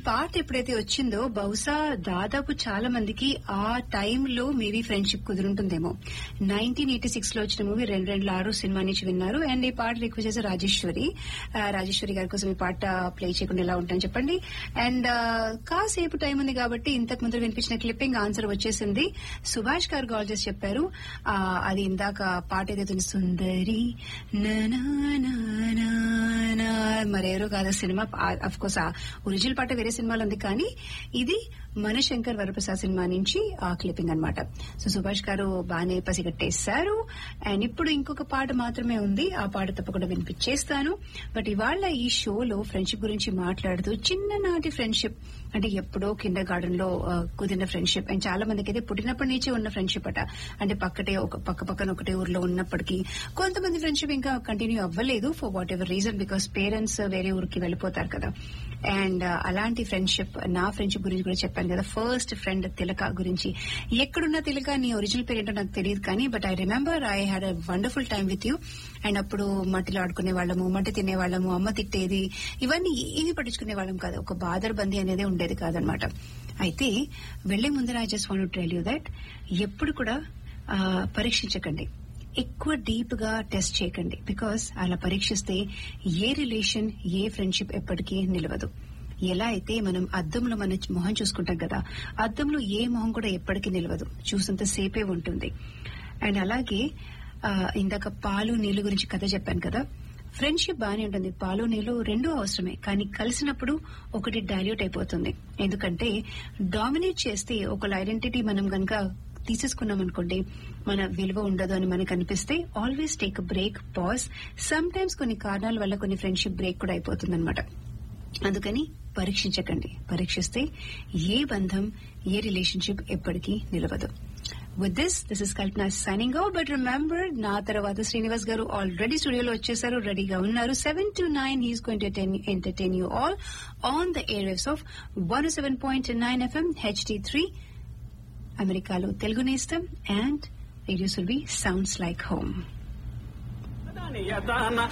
పాట ఎప్పుడైతే వచ్చిందో బహుశా దాదాపు చాలా మందికి ఆ టైంలో మేబీ ఫ్రెండ్షిప్ కుదురుంటుందేమో నైన్టీన్ ఎయిటీ సిక్స్ లో వచ్చిన మూవీ రెండు రెండు ఆరు సినిమా నుంచి విన్నారు అండ్ ఈ పాట రిక్వెస్ట్ చేసే రాజేశ్వరి ఆ, రాజేశ్వరి గారి కోసం ఈ పాట ప్లే చేయకుండా ఎలా ఉంటాయని చెప్పండి అండ్ కాసేపు టైం ఉంది కాబట్టి ఇంతకు ముందు వినిపించిన క్లిప్పింగ్ ఆన్సర్ వచ్చేసింది సుభాష్ గారు కాల్ చేసి చెప్పారు ఆ, అది ఇందాక పాట ఏదైతే ఉంది, సుందరి నా నా నా నా నా మరెవరో కాదు సినిమా అఫ్ కోర్స్ ఆ ఒరిజినల్ పాట వేరే సినిమాలో ఉంది కానీ ఇది మనశంకర్ వరప్రసాద్ సినిమా నుంచి ఆ క్లిప్పింగ్ అన్నమాట సో సుభాష్ గారు బాగానే పసిగట్టేశారు అండ్ ఇప్పుడు ఇంకొక పాట మాత్రమే ఉంది ఆ పాట తప్పకుండా వినిపించేస్తాను బట్ ఇవాళ ఈ షోలో ఫ్రెండ్షిప్ గురించి మాట్లాడుతూ చిన్ననాటి ఫ్రెండ్షిప్ అంటే ఎప్పుడో కింద గార్డెన్ లో ఆ, కుదిరిన ఫ్రెండ్షిప్ అండ్ చాలా మందికి అయితే పుట్టినప్పటి నుంచే ఉన్న ఫ్రెండ్షిప్ అట అంటే పక్కటే ఒక పక్క పక్కన ఒకటే ఊర్లో ఉన్నప్పటికీ కొంతమంది ఫ్రెండ్షిప్ ఇంకా కంటిన్యూ అవ్వలేదు for whatever reason because parents వేరే ఊరికి వెళ్ళిపోతారు కదా అండ్ అలాంటి ఫ్రెండ్షిప్ నా ఫ్రెండ్షిప్ గురించి కూడా చెప్పాను కదా ఫస్ట్ ఫ్రెండ్ తిలక గురించి ఎక్కడున్న తిలక నీ ఒరిజినల్ పేరు ఏంటో నాకు తెలియదు కానీ but I remember I had a wonderful time with you and అప్పుడు మట్టిలో ఆడుకునే వాళ్ళము మట్టి తినేవాళ్ళము అమ్మ తిట్టేది ఇవన్నీ ఏవి పట్టించుకునే వాళ్ళం కాదు ఒక బాదర్ బందీ అనేది ఉండేది కాదనమాట అయితే వెళ్లే ముందర I just want tell you that ఎప్పుడు కూడా ఆ, పరీక్షించకండి ఎక్కువ డీప్ గా టెస్ట్ చేయకండి బికాస్ అలా పరీక్షిస్తే ఏ రిలేషన్ ఏ ఫ్రెండ్షిప్ ఎప్పటికీ నిలవదు ఎలా అయితే మనం అద్దంలో మన మొహం చూసుకుంటాం కదా అద్దంలో ఏ మొహం కూడా ఎప్పటికీ నిలవదు చూసినంత సేపే ఉంటుంది అండ్ అలాగే ఆ, ఇందాక పాలు నీళ్లు గురించి కథ చెప్పాను కదా ఫ్రెండ్షిప్ బాగానే ఉంటుంది పాలు నీళ్లు రెండూ అవసరమే కానీ కలిసినప్పుడు ఒకటి డైల్యూట్ అయిపోతుంది ఎందుకంటే డామినేట్ చేస్తే ఒకళ్ళ ఐడెంటిటీ మనం గనక తీసేసుకున్నాం అనుకోండి మన విలువ ఉండదు అని మనకు అనిపిస్తే always take break pause sometimes కొన్ని కారణాల వల్ల కొన్ని ఫ్రెండ్షిప్ బ్రేక్ కూడా అయిపోతుంది అందుకని పరీక్షించకండి పరీక్షిస్తే ఏ బంధం ఏ రిలేషన్షిప్ ఎప్పటికీ నిలవదు with this this is Kalpana signing out but remember నా తర్వాత శ్రీనివాస్ గారు ఆల్రెడీ స్టూడియోలో వచ్చేసారు రెడీగా ఉన్నారు seven to nine he's going to entertain you all on the airwaves of one seven point nine FM HD three అమెరికాలో తెలుగు నేస్తం అండ్ రేడియో సుల్బి sounds like home దాని యదాన